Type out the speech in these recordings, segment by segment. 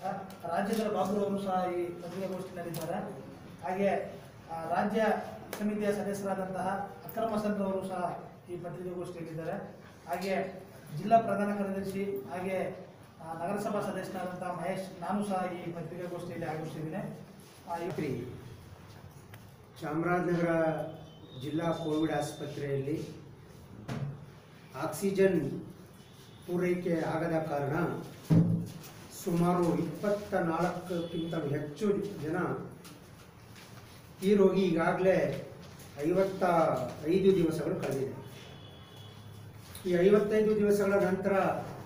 ರಾಜ್ಯದ ಬಾಬುರವರು ಸಹ ಈ ಪತ್ರಿಕಾಗೋಷ್ಠಿಯಲ್ಲಿದ್ದಾರೆ ಹಾಗೆ ಆ, ರಾಜ್ಯ ಸಮಿತಿಯ ಸದಸ್ಯರಾದಂತಹ ಅಕ್ರಮ ಸಂತ್ರವರು ಸಹ ಈ ಪತ್ರಿಕಾಗೋಷ್ಠಿಯಲ್ಲಿದ್ದಾರೆ ಹಾಗೆ ಜಿಲ್ಲಾ ಪ್ರಧಾನ ಕಾರ್ಯದರ್ಶಿ ಹಾಗೆ ಆ, ನಗರಸಭಾ ಸದಸ್ಯರಾದಂತಹ ಮಹೇಶ್ ನಾನು ಸಹ ಈ ಪತ್ರಿಕಾಗೋಷ್ಠಿಯಲ್ಲಿ ಆಗಮಿಸಿದ್ದೇನೆ ಆ, ಈ- ರಾತ್ರಿ ಚಾಮರಾಜನಗರ ಜಿಲ್ಲಾ ಕೋವಿಡ್ ಆಸ್ಪತ್ರೆಯಲ್ಲಿ ಆಕ್ಸಿಜನ್ ಪೂರೈಕೆ ಆಗದ ಕಾರಣ ಸುಮಾರು ಇಪ್ಪತ್ತ ನಾಲ್ಕಕ್ಕಿಂತ ಹೆಚ್ಚು ಜನ ಈ ರೋಗಿ ಈಗಾಗಲೇ ಐವತ್ತ ಐದು ದಿವಸಗಳು ಕಳೆದಿದೆ ಈ ಐವತ್ತೈದು ದಿವಸಗಳ ನಂತರ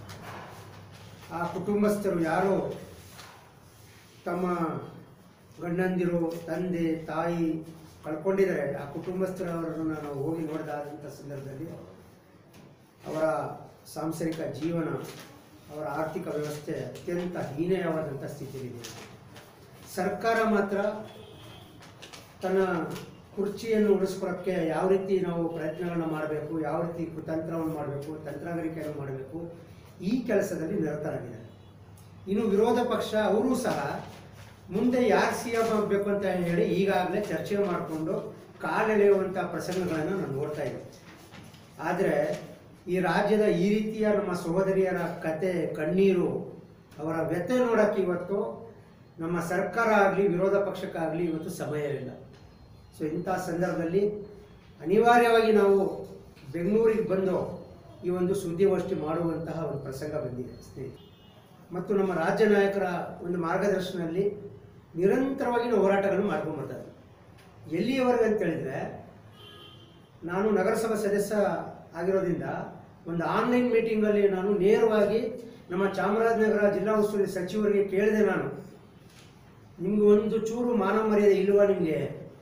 ಆ ಕುಟುಂಬಸ್ಥರು ಯಾರೋ ತಮ್ಮ ಗಂಡಂದಿರು ತಂದೆ ತಾಯಿ ಕಳ್ಕೊಂಡಿದ್ದಾರೆ ಆ ಕುಟುಂಬಸ್ಥರವರನ್ನು ನಾವು ಹೋಗಿ ನೋಡಿದಾದಂಥ ಸಂದರ್ಭದಲ್ಲಿ ಅವರ ಸಾಂಸಾರಿಕ ಜೀವನ ಅವರ ಆರ್ಥಿಕ ವ್ಯವಸ್ಥೆ ಅತ್ಯಂತ ಹೀನಯವಾದಂಥ ಸ್ಥಿತಿಯಲ್ಲಿದೆ ಸರ್ಕಾರ ಮಾತ್ರ ತನ್ನ ಕುರ್ಚಿಯನ್ನು ಉಳಿಸ್ಕೊಳ್ಳೋಕ್ಕೆ ಯಾವ ರೀತಿ ನಾವು ಪ್ರಯತ್ನಗಳನ್ನ ಮಾಡಬೇಕು ಯಾವ ರೀತಿ ಕುತಂತ್ರವನ್ನು ಮಾಡಬೇಕು ತಂತ್ರಗಾರಿಕೆಯನ್ನು ಮಾಡಬೇಕು ಈ ಕೆಲಸದಲ್ಲಿ ನಿರತರಾಗಿದೆ ಇನ್ನು ವಿರೋಧ ಪಕ್ಷ ಅವರೂ ಸಹ ಮುಂದೆ ಯಾರು ಸಿ ಎಂ ಆಗಬೇಕು ಅಂತ ಹೇಳಿ ಈಗಾಗಲೇ ಚರ್ಚೆ ಮಾಡಿಕೊಂಡು ಕಾಲೆಳೆಯುವಂಥ ಪ್ರಸಂಗಗಳನ್ನು ನಾನು ನೋಡ್ತಾ ಇದ್ದೆ ಆದರೆ ಈ ರಾಜ್ಯದ ಈ ರೀತಿಯ ನಮ್ಮ ಸಹೋದರಿಯರ ಕತೆ ಕಣ್ಣೀರು ಅವರ ವ್ಯಥೆ ನೋಡೋಕ್ಕೆ ಇವತ್ತು ನಮ್ಮ ಸರ್ಕಾರ ಆಗಲಿ ವಿರೋಧ ಪಕ್ಷಕ್ಕಾಗಲಿ ಇವತ್ತು ಸಮಯವಿಲ್ಲ ಸೊ ಇಂಥ ಸಂದರ್ಭದಲ್ಲಿ ಅನಿವಾರ್ಯವಾಗಿ ನಾವು ಬೆಂಗಳೂರಿಗೆ ಬಂದು ಈ ಒಂದು ಸುದ್ದಿಗೋಷ್ಠಿ ಮಾಡುವಂತಹ ಒಂದು ಪ್ರಸಂಗ ಬಂದಿದೆ ಸ್ನೇಹಿತರೆ ಮತ್ತು ನಮ್ಮ ರಾಜ್ಯ ನಾಯಕರ ಒಂದು ಮಾರ್ಗದರ್ಶನದಲ್ಲಿ ನಿರಂತರವಾಗಿ ನಾವು ಹೋರಾಟಗಳನ್ನು ಮಾಡ್ಕೊಂಡು ಬರ್ತಾ ಇದ್ದೀವಿ ಎಲ್ಲಿಯವರೆಗೆ ಅಂತ ಹೇಳಿದ್ರೆ ನಾನು ನಗರಸಭಾ ಸದಸ್ಯ ಆಗಿರೋದ್ರಿಂದ ಒಂದು ಆನ್ಲೈನ್ ಮೀಟಿಂಗಲ್ಲಿ ನಾನು ನೇರವಾಗಿ ನಮ್ಮ ಚಾಮರಾಜನಗರ ಜಿಲ್ಲಾ ಉಸ್ತುವಾರಿ ಸಚಿವರಿಗೆ ಕೇಳಿದೆ ನಾನು ನಿಮ್ಗೆ ಒಂದು ಚೂರು ಮಾನವ ಮರ್ಯಾದೆ ಇಲ್ವಾ ನಿಮಗೆ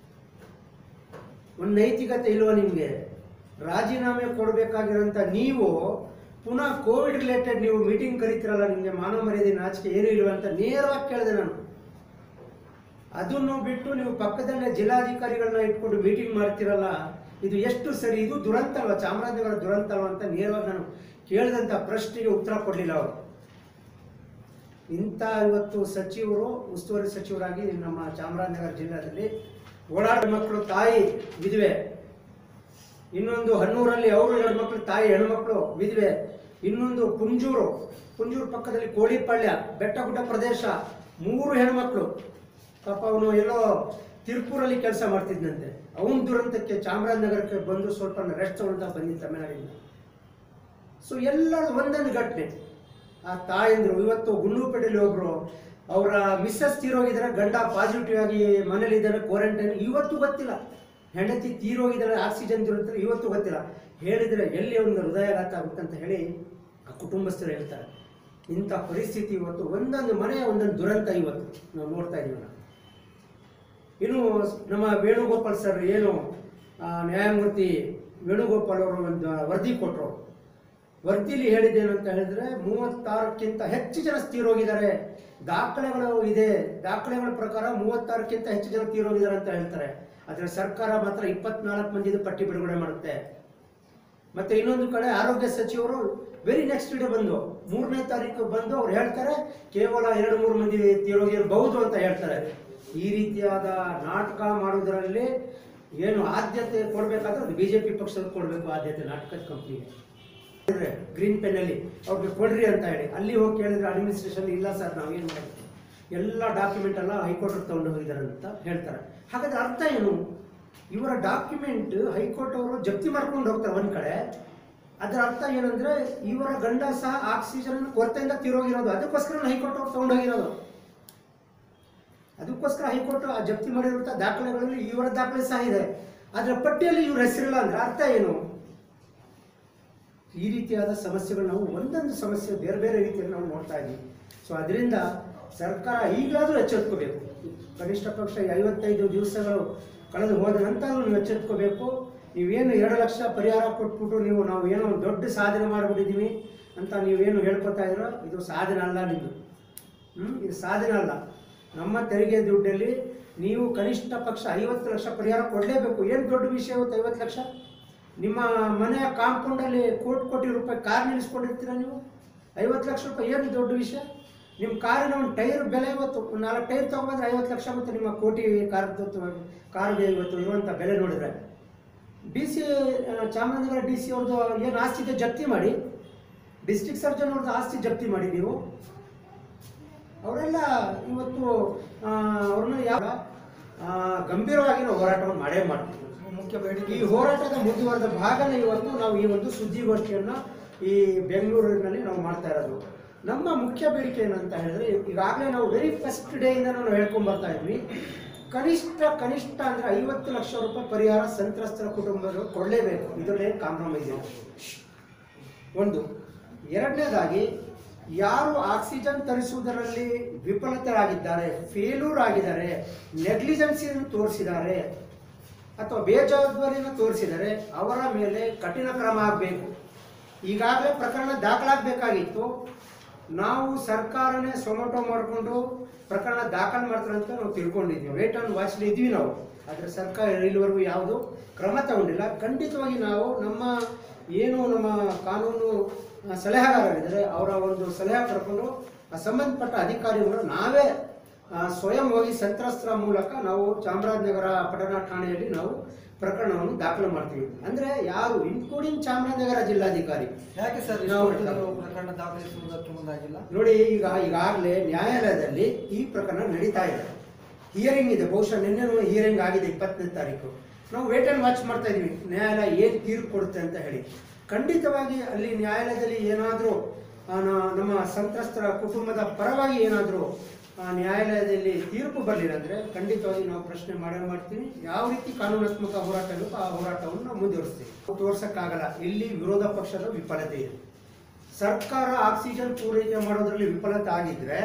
ಒಂದು ನೈತಿಕತೆ ಇಲ್ವಾ ನಿಮಗೆ ರಾಜೀನಾಮೆ ಕೊಡಬೇಕಾಗಿರೋಂಥ ನೀವು ಪುನಃ ಕೋವಿಡ್ ರಿಲೇಟೆಡ್ ನೀವು ಮೀಟಿಂಗ್ ಕರಿತೀರಲ್ಲ ನಿಮಗೆ ಮಾನವ ಮರ್ಯಾದೆ ನಾಚಿಕೆ ಏನೂ ಇಲ್ವಾ ಅಂತ ನೇರವಾಗಿ ಕೇಳಿದೆ ನಾನು ಅದನ್ನು ಬಿಟ್ಟು ನೀವು ಪಕ್ಕದಲ್ಲೇ ಜಿಲ್ಲಾಧಿಕಾರಿಗಳನ್ನ ಇಟ್ಕೊಂಡು ಮೀಟಿಂಗ್ ಮಾಡ್ತಿರಲ್ಲ ಇದು ಎಷ್ಟು ಸರಿ ಇದು ದುರಂತ ಅಲ್ವಾ ಚಾಮರಾಜನಗರ ದುರಂತ ಅಲ್ವಾ ಅಂತ ನೇರವಾಗಿ ನಾನು ಕೇಳಿದಂಥ ಪ್ರಶ್ನೆಗೆ ಉತ್ತರ ಕೊಡಲಿಲ್ಲ ಅವರು ಇಂಥ ಇವತ್ತು ಸಚಿವರು ಉಸ್ತುವಾರಿ ಸಚಿವರಾಗಿ ನಮ್ಮ ಚಾಮರಾಜನಗರ ಜಿಲ್ಲೆಯಲ್ಲಿ ಓಡಾಡ ಮಕ್ಕಳು ತಾಯಿ ವಿಧವೆ ಇನ್ನೊಂದು ಹನ್ನೂರಲ್ಲಿ ಅವರು ಎರಡು ಮಕ್ಕಳು ತಾಯಿ ಹೆಣ್ಮಕ್ಳು ವಿಧವೆ ಇನ್ನೊಂದು ಪುಂಜೂರು ಪುಂಜೂರು ಪಕ್ಕದಲ್ಲಿ ಕೋಳಿಪಾಳ್ಯ ಬೆಟ್ಟ ಗುಡ್ಡ ಪ್ರದೇಶ ಮೂರು ಹೆಣ್ಮಕ್ಳು ಪಾಪ ಅವನು ಎಲ್ಲೋ ತಿರುಪೂರಲ್ಲಿ ಕೆಲಸ ಮಾಡ್ತಿದ್ದಂತೆ ಅವನ ದುರಂತಕ್ಕೆ ಚಾಮರಾಜನಗರಕ್ಕೆ ಬಂದು ಸ್ವಲ್ಪ ರೆಸ್ಟ್ ತಗೊಳ್ತಾ ಬಂದಿದ್ದ ತಮಿಳುನಾಡಿಂದ ಸೊ ಎಲ್ಲರೂ ಒಂದೊಂದು ಘಟನೆ ಆ ತಾಯಂದ್ರು ಇವತ್ತು ಗುಂಡ್ಲುಪೇಟೆಯಲ್ಲಿ ಒಬ್ರು ಅವರ ಮಿಸ್ಸಸ್ ತೀರೋಗಿದ್ದಾರೆ ಗಂಡ ಪಾಸಿಟಿವ್ ಆಗಿ ಮನೇಲಿ ಇದ್ದಾರೆ ಕ್ವಾರಂಟೈನ್ ಇವತ್ತು ಗೊತ್ತಿಲ್ಲ ಹೆಂಡತಿ ತೀರೋಗಿದ್ದಾರೆ ಆಕ್ಸಿಜನ್ ದುರಂತ ಇವತ್ತು ಗೊತ್ತಿಲ್ಲ ಹೇಳಿದರೆ ಎಲ್ಲಿ ಒಂದು ಹೃದಯಾಘಾತ ಆಗುತ್ತೆ ಅಂತ ಹೇಳಿ ಆ ಕುಟುಂಬಸ್ಥರು ಹೇಳ್ತಾರೆ ಇಂಥ ಪರಿಸ್ಥಿತಿ ಇವತ್ತು ಒಂದೊಂದು ಮನೆಯ ಒಂದೊಂದು ದುರಂತ ಇವತ್ತು ನಾವು ನೋಡ್ತಾ ಇದೀವಿ ನಾವು ಇನ್ನು ನಮ್ಮ ವೇಣುಗೋಪಾಲ್ ಸರ್ ಏನು ಆ, ನ್ಯಾಯಮೂರ್ತಿ ವೇಣುಗೋಪಾಲ್ ಅವರು ಒಂದು ವರದಿ ಕೊಟ್ಟರು ವರದಿಲಿ ಹೇಳಿದ್ದೇನು ಅಂತ ಹೇಳಿದ್ರೆ ಮೂವತ್ತಾರಕ್ಕಿಂತ ಹೆಚ್ಚು ಜನ ತೀರೋಗಿದ್ದಾರೆ ದಾಖಲೆಗಳು ಇದೆ ದಾಖಲೆಗಳ ಪ್ರಕಾರ ಮೂವತ್ತಾರಕ್ಕಿಂತ ಹೆಚ್ಚು ಜನ ತೀರೋಗಿದ್ದಾರೆ ಅಂತ ಹೇಳ್ತಾರೆ ಆದರೆ ಸರ್ಕಾರ ಮಾತ್ರ ಇಪ್ಪತ್ನಾಲ್ಕು ಮಂದಿದು ಪಟ್ಟಿ ಬಿಡುಗಡೆ ಮಾಡುತ್ತೆ ಮತ್ತೆ ಇನ್ನೊಂದು ಕಡೆ ಆರೋಗ್ಯ ಸಚಿವರು ವೆರಿ ನೆಕ್ಸ್ಟ್ ಡೇ ಬಂದು ಮೂರನೇ ತಾರೀಕು ಬಂದು ಅವ್ರು ಹೇಳ್ತಾರೆ ಕೇವಲ ಎರಡು ಮೂರು ಮಂದಿ ತೀರೋಗಿರಬಹುದು ಅಂತ ಹೇಳ್ತಾರೆ ಈ ರೀತಿಯಾದ ನಾಟಕ ಮಾಡುವುದರಲ್ಲಿ ಏನು ಆದ್ಯತೆ ಕೊಡಬೇಕಾದ್ರೆ ಅದು ಬಿಜೆಪಿ ಪಕ್ಷದ ಕೊಡಬೇಕು ಆದ್ಯತೆ ನಾಟಕದ ಕಂಪ್ನಿಗೆ ಗ್ರೀನ್ ಪೆನ್ನಲ್ಲಿ ಅವ್ರಿಗೆ ಕೊಡ್ರಿ ಅಂತ ಹೇಳಿ ಅಲ್ಲಿ ಹೋಗಿ ಕೇಳಿದ್ರೆ ಅಡ್ಮಿನಿಸ್ಟ್ರೇಷನ್ ಇಲ್ಲ ಸರ್ ನಾವೇನು ಮಾಡ್ತೀವಿ ಎಲ್ಲ ಡಾಕ್ಯುಮೆಂಟ್ ಎಲ್ಲ ಹೈಕೋರ್ಟ್ ತಗೊಂಡು ಹೋಗಿದ್ದಾರೆ ಅಂತ ಹೇಳ್ತಾರೆ ಹಾಗಾದ್ರೆ ಅರ್ಥ ಏನು ಇವರ ಡಾಕ್ಯುಮೆಂಟ್ ಹೈಕೋರ್ಟ್ ಅವರು ಜಪ್ತಿ ಮಾಡ್ಕೊಂಡು ಹೋಗ್ತಾರೆ ಒಂದ್ ಕಡೆ ಅದರ ಅರ್ಥ ಏನಂದ್ರೆ ಇವರ ಗಂಡ ಸಹ ಆಕ್ಸಿಜನ್ ಕೊರತೆಯಿಂದ ತೀರೋಗಿರೋದು ಅದಕ್ಕೋಸ್ಕರ ಹೈಕೋರ್ಟ್ ಅವ್ರು ತಗೊಂಡೋಗಿರೋದು ಅದಕ್ಕೋಸ್ಕರ ಹೈಕೋರ್ಟ್ ಆ ಜಪ್ತಿ ಮಾಡಿರುವಂಥ ದಾಖಲೆಗಳಲ್ಲಿ ಇವರ ದಾಖಲೆ ಸಹ ಇದೆ ಅದರ ಪಟ್ಟಿಯಲ್ಲಿ ಇವ್ರ ಹೆಸರಿಲ್ಲ ಅಂದ್ರೆ ಅರ್ಥ ಏನು ಈ ರೀತಿಯಾದ ಸಮಸ್ಯೆಗಳು ನಾವು ಒಂದೊಂದು ಸಮಸ್ಯೆ ಬೇರೆ ಬೇರೆ ರೀತಿಯಲ್ಲಿ ನಾವು ನೋಡ್ತಾ ಇದ್ದೀವಿ ಸೊ ಅದರಿಂದ ಸರ್ಕಾರ ಈಗಲಾದರೂ ಎಚ್ಚೆತ್ಕೋಬೇಕು ಕನಿಷ್ಠ ಪಕ್ಷ ಈ ಐವತ್ತೈದು ದಿವಸಗಳು ಕಳೆದು ಹೋದ ನಂತರ ನೀವು ಎಚ್ಚೆತ್ಕೋಬೇಕು ನೀವೇನು ಎರಡು ಲಕ್ಷ ಪರಿಹಾರ ಕೊಟ್ಬಿಟ್ಟು ನೀವು ನಾವು ಏನೋ ಒಂದು ದೊಡ್ಡ ಸಾಧನೆ ಮಾಡಿಬಿಟ್ಟಿದ್ದೀವಿ ಅಂತ ನೀವೇನು ಹೇಳ್ಕೊತಾ ಇದ್ದೀರೋ ಇದು ಸಾಧನೆ ಅಲ್ಲ ನಿಮ್ಮದು ಹ್ಮ್? ಇದು ಸಾಧನೆ ಅಲ್ಲ ನಮ್ಮ ತೆರಿಗೆ ದುಡ್ಡಲ್ಲಿ ನೀವು ಕನಿಷ್ಠ ಪಕ್ಷ ಐವತ್ತು ಲಕ್ಷ ಪರಿಹಾರ ಕೊಡಲೇಬೇಕು ಏನು ದೊಡ್ಡ ವಿಷಯ ಇವತ್ತು ಐವತ್ತು ಲಕ್ಷ ನಿಮ್ಮ ಮನೆಯ ಕಾಂಪೌಂಡಲ್ಲಿ ಕೋಟಿ ಕೋಟಿ ರೂಪಾಯಿ ಕಾರ್ ನಿಲ್ಲಿಸ್ಕೊಂಡಿರ್ತೀರ ನೀವು ಐವತ್ತು ಲಕ್ಷ ರೂಪಾಯಿ ಏನು ದೊಡ್ಡ ವಿಷಯ ನಿಮ್ಮ ಕಾರಿನ ಒಂದು ಟೈರ್ ಬೆಲೆ ಇವತ್ತು ಒಂದು ನಾಲ್ಕು ಟೈರ್ ತೊಗೊಂಡ್ರೆ ಐವತ್ತು ಲಕ್ಷ ಮತ್ತು ನಿಮ್ಮ ಕೋಟಿ ಕಾರ್ ಕಾರ್ಗೆ ಇವತ್ತು ಇರುವಂಥ ಬೆಲೆ ನೋಡಿದ್ರೆ D C Chamarajanagar D C ಅವ್ರದ್ದು ಏನು ಆಸ್ತಿ ಇದೆ ಜಪ್ತಿ ಮಾಡಿ ಡಿಸ್ಟ್ರಿಕ್ಟ್ ಸರ್ಜನ್ ಅವ್ರದ್ದು ಆಸ್ತಿ ಜಪ್ತಿ ಮಾಡಿ ನೀವು ಅವರೆಲ್ಲ ಇವತ್ತು ಆ, ಅವ್ರನ್ನ ಯಾವ ಆ, ಗಂಭೀರವಾಗಿ ನಾವು ಹೋರಾಟವನ್ನು ಮಾಡೇ ಮಾಡ್ತೀವಿ ಮುಖ್ಯ ಬೇಡಿಕೆ ಈ ಹೋರಾಟದ ಮುಂದುವರೆದ ಭಾಗನೇ ಇವತ್ತು ನಾವು ಈ ಒಂದು ಸುದ್ದಿಗೋಷ್ಠಿಯನ್ನು ಈ ಬೆಂಗಳೂರಿನಲ್ಲಿ ನಾವು ಮಾಡ್ತಾ ಇರೋದು ನಮ್ಮ ಮುಖ್ಯ ಬೇಡಿಕೆ ಏನಂತ ಹೇಳಿದ್ರೆ ಈಗಾಗಲೇ ನಾವು ವೆರಿ ಫಸ್ಟ್ ಡೇಯಿಂದ ನಾವು ಹೇಳ್ಕೊಂಡ್ ಬರ್ತಾ ಇದ್ವಿ ಕನಿಷ್ಠ ಕನಿಷ್ಠ ಅಂದ್ರೆ ಐವತ್ತು ಲಕ್ಷ ರೂಪಾಯಿ ಪರಿಹಾರ ಸಂತ್ರಸ್ತರ ಕುಟುಂಬಗಳು ಕೊಡಲೇಬೇಕು ಇದರಲ್ಲೇ ಕಾಂಪ್ರಮೈಸ್ ಇಲ್ಲ ಒಂದು ಎರಡನೇದಾಗಿ ಯಾರು ಆಕ್ಸಿಜನ್ ತರಿಸುವುದರಲ್ಲಿ ವಿಫಲತರಾಗಿದ್ದಾರೆ ಫೇಲ್ಯೂರ್ ಆಗಿದ್ದಾರೆ ನೆಗ್ಲಿಜೆನ್ಸಿಯನ್ನು ತೋರಿಸಿದ್ದಾರೆ ಅಥವಾ ಬೇಜವಾಬ್ದಾರಿಯನ್ನು ತೋರಿಸಿದರೆ ಅವರ ಮೇಲೆ ಕಠಿಣ ಕ್ರಮ ಆಗಬೇಕು ಈಗಾಗಲೇ ಪ್ರಕರಣ ದಾಖಲಾಗಬೇಕಾಗಿತ್ತು ನಾವು ಸರ್ಕಾರನೇ ಸೊಮಟೋ ಮಾಡಿಕೊಂಡು ಪ್ರಕರಣ ದಾಖಲು ಮಾಡ್ತಾರೆ ಅಂತ ನಾವು ತಿಳ್ಕೊಂಡಿದ್ವಿ ವೇಟ್ ಆನ್ ವಾಚ್ಲಿ ಇದ್ವಿ ನಾವು ಆದರೆ ಸರ್ಕಾರ ಇಲ್ಲಿವರೆಗೂ ಯಾವುದು ಕ್ರಮ ತಗೊಂಡಿಲ್ಲ ಖಂಡಿತವಾಗಿ ನಾವು ನಮ್ಮ ಏನು ನಮ್ಮ ಕಾನೂನು ಆ, ಸಲಹೆಗಾರರಿದ್ದಾರೆ ಅವರ ಒಂದು ಸಲಹೆ ಪಡ್ಕೊಂಡು ಆ ಸಂಬಂಧಪಟ್ಟ ಅಧಿಕಾರಿಗಳು ನಾವೇ ಆ, ಸ್ವಯಂ ಹೋಗಿ ಸಂತ್ರಸ್ತರ ಮೂಲಕ ನಾವು ಚಾಮರಾಜನಗರ ಪಟ್ಟಣ ಠಾಣೆಯಲ್ಲಿ ನಾವು ಪ್ರಕರಣವನ್ನು ದಾಖಲು ಮಾಡ್ತೀವಿ ಅಂದ್ರೆ ಯಾರು ಇನ್ಕ್ಲೂಡಿಂಗ್ ಚಾಮರಾಜನಗರ ಜಿಲ್ಲಾಧಿಕಾರಿ ಯಾಕೆ ಸರ್ ನಾವು ಇಷ್ಟೊತ್ತಿಗೂ ಪ್ರಕರಣ ದಾಖಲಿಸುವುದಕ್ಕೆ ಮುಂದಾಗಿಲ್ಲ ನೋಡಿ ಈಗ ಈಗಾಗಲೇ ನ್ಯಾಯಾಲಯದಲ್ಲಿ ಈ ಪ್ರಕರಣ ನಡೀತಾ ಇದೆ ಹಿಯರಿಂಗ್ ಇದೆ ಬಹುಶಃ ನಿನ್ನೆನೂ ಹಿಯರಿಂಗ್ ಆಗಿದೆ ಇಪ್ಪತ್ತನೇ ತಾರೀಕು ನಾವು ವೇಟ್ ಅಂಡ್ ವಾಚ್ ಮಾಡ್ತಾ ಇದೀವಿ ನ್ಯಾಯಾಲಯ ಏನು ತೀರ್ಪು ಕೊಡುತ್ತೆ ಅಂತ ಹೇಳಿ ಖಂಡಿತವಾಗಿ ಅಲ್ಲಿ ನ್ಯಾಯಾಲಯದಲ್ಲಿ ಏನಾದರೂ ನಮ್ಮ ಸಂತ್ರಸ್ತರ ಕುಟುಂಬದ ಪರವಾಗಿ ಏನಾದರೂ ನ್ಯಾಯಾಲಯದಲ್ಲಿ ತೀರ್ಪು ಬರಲಿಲ್ಲ ಅಂದರೆ ಖಂಡಿತವಾಗಿ ನಾವು ಪ್ರಶ್ನೆ ಮಾಡೇ ಮಾಡ್ತೀವಿ ಯಾವ ರೀತಿ ಕಾನೂನಾತ್ಮಕ ಹೋರಾಟ ಇರುತ್ತೋ ಆ ಹೋರಾಟವನ್ನು ನಾವು ಮುಂದುವರಿಸ್ತೀವಿ ತೋರ್ಸಕ್ಕಾಗಲ್ಲ ಇಲ್ಲಿ ವಿರೋಧ ಪಕ್ಷದ ವಿಫಲತೆ ಇದೆ ಸರ್ಕಾರ ಆಕ್ಸಿಜನ್ ಪೂರೈಕೆ ಮಾಡೋದ್ರಲ್ಲಿ ವಿಫಲತೆ ಆಗಿದ್ರೆ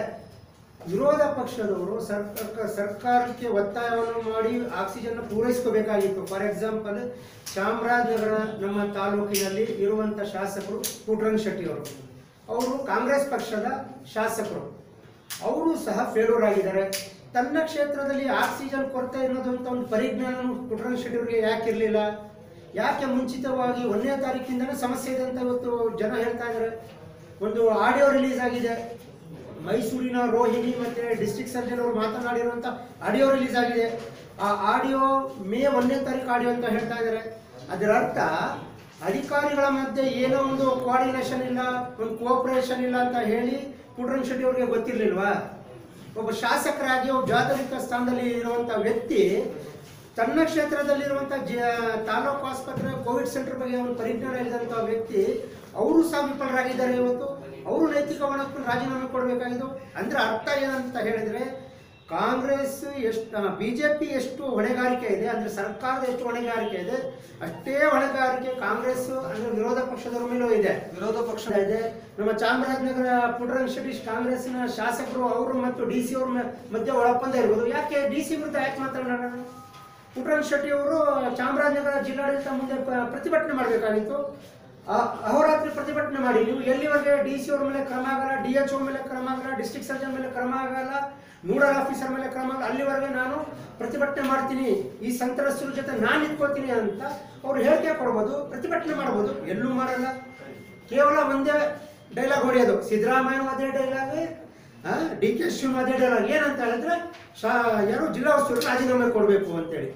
ವಿರೋಧ ಪಕ್ಷದವರು ಸರ್ಕಾರ ಸರ್ಕಾರಕ್ಕೆ ಒತ್ತಾಯವನ್ನು ಮಾಡಿ ಆಕ್ಸಿಜನ್ ಪೂರೈಸ್ಕೋಬೇಕಾಗಿತ್ತು ಫಾರ್ ಎಕ್ಸಾಂಪಲ್ ಚಾಮರಾಜನಗರ ನಮ್ಮ ತಾಲೂಕಿನಲ್ಲಿ ಇರುವಂತ ಶಾಸಕರು ಪುಟ್ರಂಗ್ ಶೆಟ್ಟಿ ಅವರು ಅವರು ಕಾಂಗ್ರೆಸ್ ಪಕ್ಷದ ಶಾಸಕರು ಅವರು ಸಹ ಫೇಲ್ಯೂರ್ ಆಗಿದ್ದಾರೆ ತನ್ನ ಕ್ಷೇತ್ರದಲ್ಲಿ ಆಕ್ಸಿಜನ್ ಕೊರತೆ ಅನ್ನೋದು ಅಂತ ಒಂದು ಪರಿಜ್ಞಾನ ಪುಟ್ರಂಗ್ ಶೆಟ್ಟಿ ಅವರಿಗೆ ಯಾಕೆ ಇರಲಿಲ್ಲ ಯಾಕೆ ಮುಂಚಿತವಾಗಿ ಒಂದನೇ ತಾರೀಕಿಂದನೇ ಸಮಸ್ಯೆ ಇದೆ ಅಂತ ಇವತ್ತು ಜನ ಹೇಳ್ತಾ ಇದ್ದಾರೆ ಒಂದು ಆಡಿಯೋ ರಿಲೀಸ್ ಆಗಿದೆ ಮೈಸೂರಿನ ರೋಹಿಣಿ ಮತ್ತೆ ಡಿಸ್ಟ್ರಿಕ್ಟ್ ಸರ್ಜನ್ ಅವರು ಮಾತನಾಡಿರುವಂತ ಆಡಿಯೋ ರಿಲೀಸ್ ಆಗಿದೆ ಆ ಆಡಿಯೋ ಮೇ ಒಂದನೇ ತಾರೀಕು ಆಡಿಯೋ ಅಂತ ಹೇಳ್ತಾ ಇದ್ದಾರೆ ಅದರ ಅರ್ಥ ಅಧಿಕಾರಿಗಳ ಮಧ್ಯೆ ಏನೋ ಒಂದು ಕೋಆರ್ಡಿನೇಷನ್ ಇಲ್ಲ ಒಂದು ಕೋಆಪರೇಷನ್ ಇಲ್ಲ ಅಂತ ಹೇಳಿ ಪುಟ್ರಂಗ್ ಶೆಟ್ಟಿ ಅವರಿಗೆ ಗೊತ್ತಿರ್ಲಿಲ್ವಾ ಒಬ್ಬ ಶಾಸಕರಾಗಿ ಒಬ್ಬ ಜಾತರಿಕ ಸ್ಥಾನದಲ್ಲಿ ಇರುವಂತ ವ್ಯಕ್ತಿ ತನ್ನ ಕ್ಷೇತ್ರದಲ್ಲಿರುವಂಥ ಜ ತಾಲೂಕು ಆಸ್ಪತ್ರೆ ಕೋವಿಡ್ ಸೆಂಟರ್ ಬಗ್ಗೆ ಒಂದು ಪರಿಜ್ಞಾನ ಇಲ್ಲದಂಥ ವ್ಯಕ್ತಿ ಅವರು ಸಹ ವಿಫಲರಾಗಿದ್ದಾರೆ ಇವತ್ತು ಅವರು ನೈತಿಕ ಹೊಣೆಯನ್ನು ರಾಜೀನಾಮೆ ಕೊಡಬೇಕಾಗಿದ್ದು ಅಂದ್ರೆ ಅರ್ಥ ಏನಂತ ಹೇಳಿದ್ರೆ ಕಾಂಗ್ರೆಸ್ ಎಷ್ಟು ಬಿಜೆಪಿ ಎಷ್ಟು ಹೊಣೆಗಾರಿಕೆ ಇದೆ ಅಂದ್ರೆ ಸರ್ಕಾರದ ಎಷ್ಟು ಹೊಣೆಗಾರಿಕೆ ಇದೆ ಅಷ್ಟೇ ಹೊಣೆಗಾರಿಕೆ ಕಾಂಗ್ರೆಸ್ ಅಂದ್ರೆ ವಿರೋಧ ಪಕ್ಷದವರ ಮೇಲೂ ಇದೆ ವಿರೋಧ ಪಕ್ಷ ಇದೆ ನಮ್ಮ ಚಾಮರಾಜನಗರ ಪುಟ್ಟರಂಗ ಶೆಟ್ಟಿ ಕಾಂಗ್ರೆಸ್ನ ಶಾಸಕರು ಅವರು ಮತ್ತು ಡಿ ಸಿ ಅವ್ರ ಮಧ್ಯೆ ಒಳಪ್ಪಂದ ಇರ್ಬೋದು ಯಾಕೆ ಡಿ ಸಿ ವಿರುದ್ಧ ಯಾಕೆ ಮಾತನಾಡೋಣ ಪುಟ್ಟರಂಗ ಶೆಟ್ಟಿ ಅವರು ಚಾಮರಾಜನಗರ ಜಿಲ್ಲಾಡಳಿತ ಮುಂದೆ ಪ- ಪ್ರತಿಭಟನೆ ಮಾಡಬೇಕಾಗಿತ್ತು ಅಹೋರಾತ್ರಿ ಪ್ರತಿಭಟನೆ ಮಾಡಿ ನೀವು ಎಲ್ಲಿವರೆಗೆ ಡಿ ಸಿ ಅವ್ರ ಮೇಲೆ ಕ್ರಮ ಆಗಲ್ಲ ಡಿ ಎಚ್ ಮೇಲೆ ಕ್ರಮ ಆಗಲ್ಲ ಡಿಸ್ಟ್ರಿಕ್ಟ್ ಸರ್ಜನ್ ಮೇಲೆ ಕ್ರಮ ಆಗಲ್ಲ ನೋಡಲ್ ಆಫೀಸರ್ ಮೇಲೆ ಕ್ರಮ ಆಗಲ್ಲ ಅಲ್ಲಿವರೆಗೆ ನಾನು ಪ್ರತಿಭಟನೆ ಮಾಡ್ತೀನಿ ಈ ಸಂತ್ರಸ್ತರ ಜೊತೆ ನಾನು ನಿಂತ್ಕೊಳ್ತೀನಿ ಅಂತ ಅವ್ರು ಹೇಳಿಕೆ ಕೊಡ್ಬೋದು ಪ್ರತಿಭಟನೆ ಮಾಡ್ಬೋದು ಎಲ್ಲೂ ಮಾಡಲ್ಲ ಕೇವಲ ಒಂದೇ ಡೈಲಾಗ್ ಹೊಡೆಯೋದು ಸಿದ್ದರಾಮಯ್ಯ ಅದೇ ಡೈಲಾಗ್ ಡಿ ಕೆ ಶಿವ್ ಅದೇ ಡೈಲಾಗ್ ಏನಂತ ಹೇಳಿದ್ರೆ ಶಾ ಯಾರು ಜಿಲ್ಲಾ ಉಸ್ತುವಾರಿ ರಾಜೀನಾಮೆ ಕೊಡಬೇಕು ಅಂತೇಳಿ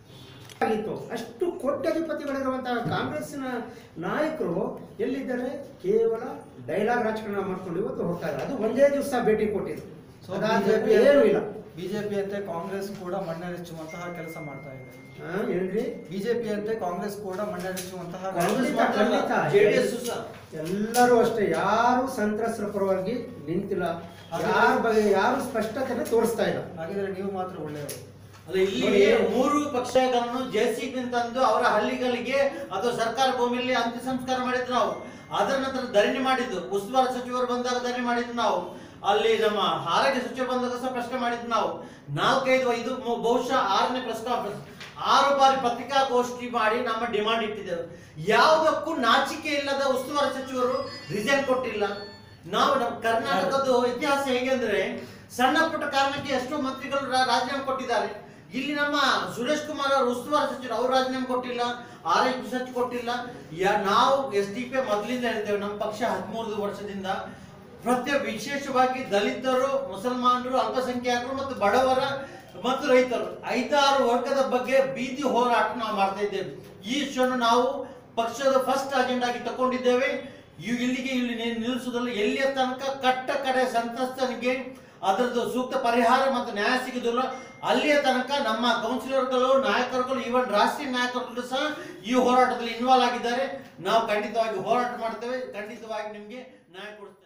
ಆಗಿತ್ತು ಅಷ್ಟು ಕೋಟ್ಯಾಧಿಪತಿಗಳಿರುವಂತಹ ಕಾಂಗ್ರೆಸ್ನ ನಾಯಕರು ಎಲ್ಲಿದ್ದಾರೆ ಕೇವಲ ಡೈಲಾಗ್ ರಾಜಕಾರಣ ಮಾಡ್ಕೊಂಡು ಇವತ್ತು ಹೋಗ್ತಾ ಇದ್ದಾರೆ ಅದು ಒಂದೇ ದಿವಸ ಭೇಟಿ ಕೊಟ್ಟಿದ್ರು ಸೊ ಅದಾದ್ಮೇಲೆ ಏನೂ ಇಲ್ಲ ಬಿಜೆಪಿ ಅಂತೆ ಕಾಂಗ್ರೆಸ್ ಕೂಡ ಮಣ್ಣೆರಚುವಂತಹ ಕೆಲಸ ಮಾಡ್ತಾ ಇದೆ ಹಾ, ಏನ್ರಿ ಬಿಜೆಪಿ ಅಂತೆ ಕಾಂಗ್ರೆಸ್ ಕೂಡ ಮಣ್ಣೆರಚುವಂತಹ ಖಂಡಿತ ಖಂಡಿತ ಜೆಡಿಎಸ್ ಎಲ್ಲರೂ ಅಷ್ಟೇ ಯಾರು ಸಂತ್ರಸ್ತರ ಪರವಾಗಿ ನಿಂತಿಲ್ಲ ಯಾರ ಬಗ್ಗೆ ಯಾರು ಸ್ಪಷ್ಟತೆನ ತೋರಿಸ್ತಾ ಇಲ್ಲ ಹಾಗಿದ್ರೆ ನೀವು ಮಾತ್ರ ಒಳ್ಳೆಯವರು ಅಲ್ಲ ಇಲ್ಲಿ ಮೂರು ಪಕ್ಷಗಳನ್ನು ಜೆಸಿಬಿ ತಂದು ಅವರ ಹಳ್ಳಿಗಳಿಗೆ ಅಥವಾ ಸರ್ಕಾರ ಭೂಮಿಯಲ್ಲಿ ಅಂತ್ಯ ಸಂಸ್ಕಾರ ಮಾಡಿದ್ದು ನಾವು ಅದರ ನಂತರ ಧರಣಿ ಮಾಡಿದ್ದು ಉಸ್ತುವಾರಿ ಸಚಿವರು ಬಂದಾಗ ಧರಣಿ ಮಾಡಿದ್ದು ನಾವು ಅಲ್ಲಿ ನಮ್ಮ ಆರೋಗ್ಯ ಸಚಿವರು ಬಂದಾಗ ಸಹ ಪ್ರಶ್ನೆ ಮಾಡಿದ್ದು ನಾವು ನಾಲ್ಕೈದು ಇದು ಮು- ಬಹುಶಃ ಆರನೇ ಪ್ರೆಸ್ ಕಾನ್ಫರೆನ್ಸ್ ಆರು ಬಾರಿ ಪತ್ರಿಕಾಗೋಷ್ಠಿ ಮಾಡಿ ನಮ್ಮ ಡಿಮಾಂಡ್ ಇಟ್ಟಿದ್ದೆವು ಯಾವುದಕ್ಕೂ ನಾಚಿಕೆ ಇಲ್ಲದ ಉಸ್ತುವಾರಿ ಸಚಿವರು ರಿಸೈನ್ ಕೊಟ್ಟಿಲ್ಲ ನಾವು ನಮ್ಮ ಕರ್ನಾಟಕದ ಇತಿಹಾಸ ಹೇಗೆ ಅಂದ್ರೆ ಸಣ್ಣ ಪುಟ್ಟ ಕಾರಣಕ್ಕೆ ಎಷ್ಟೋ ಮಂತ್ರಿಗಳು ರಾ- ರಾಜೀನಾಮೆ ಕೊಟ್ಟಿದ್ದಾರೆ ಇಲ್ಲಿ ನಮ್ಮ ಸುರೇಶ್ ಕುಮಾರ್ ಅವರು ಉಸ್ತುವಾರಿ ಸಚಿವರು ಅವ್ರು ರಾಜೀನಾಮೆ ಕೊಟ್ಟಿಲ್ಲ ಆರೋಗ್ಯ ಸಚಿವ ಕೊಟ್ಟಿಲ್ಲ ಯಾ ನಾವು ಎಸ್ ಡಿ ಪಿ ಮೊದಲಿಂದ ಹೇಳಿದ್ದೇವೆ ನಮ್ಮ ಪಕ್ಷ ಹದಿಮೂರು ವರ್ಷದಿಂದ ಪ್ರತ್ಯೇಕ ವಿಶೇಷವಾಗಿ ದಲಿತರು ಮುಸಲ್ಮಾನರು ಅಲ್ಪಸಂಖ್ಯಾತರು ಮತ್ತು ಬಡವರ ಮತ್ತು ರೈತರು ಐದಾರು ವರ್ಗದ ಬಗ್ಗೆ ಬೀದಿ ಹೋರಾಟ ನಾವು ಮಾಡ್ತಾ ಇದ್ದೇವೆ ಈ ವಿಷಯವನ್ನು ನಾವು ಪಕ್ಷದ ಫಸ್ಟ್ ಅಜೆಂಡಾ ಆಗಿ ತಗೊಂಡಿದ್ದೇವೆ ಇವ್ ಇಲ್ಲಿಗೆ ಇಲ್ಲಿ ನಿ- ನಿಲ್ಲಿಸುವುದಲ್ಲ ಎಲ್ಲಿಯ ತನಕ ಕಟ್ಟ ಕಡೆ ಸಂತ್ರಸ್ತನಿಗೆ ಅದರದ್ದು ಸೂಕ್ತ ಪರಿಹಾರ ಮತ್ತು ನ್ಯಾಯ ಸಿಗುದಿಲ್ಲ ಅಲ್ಲಿಯ ತನಕ ನಮ್ಮ ಕೌನ್ಸಿಲರ್ಗಳು ನಾಯಕರುಗಳು ಈವನ್ ರಾಷ್ಟ್ರೀಯ ನಾಯಕರುಗಳು ಸಹ ಈ ಹೋರಾಟದಲ್ಲಿ ಇನ್ವಾಲ್ವ್ ಆಗಿದ್ದಾರೆ ನಾವು ಖಂಡಿತವಾಗಿ ಹೋರಾಟ ಮಾಡ್ತೇವೆ ಖಂಡಿತವಾಗಿ ನಿಮಗೆ ನ್ಯಾಯ ಕೊಡಿಸ್ತೇವೆ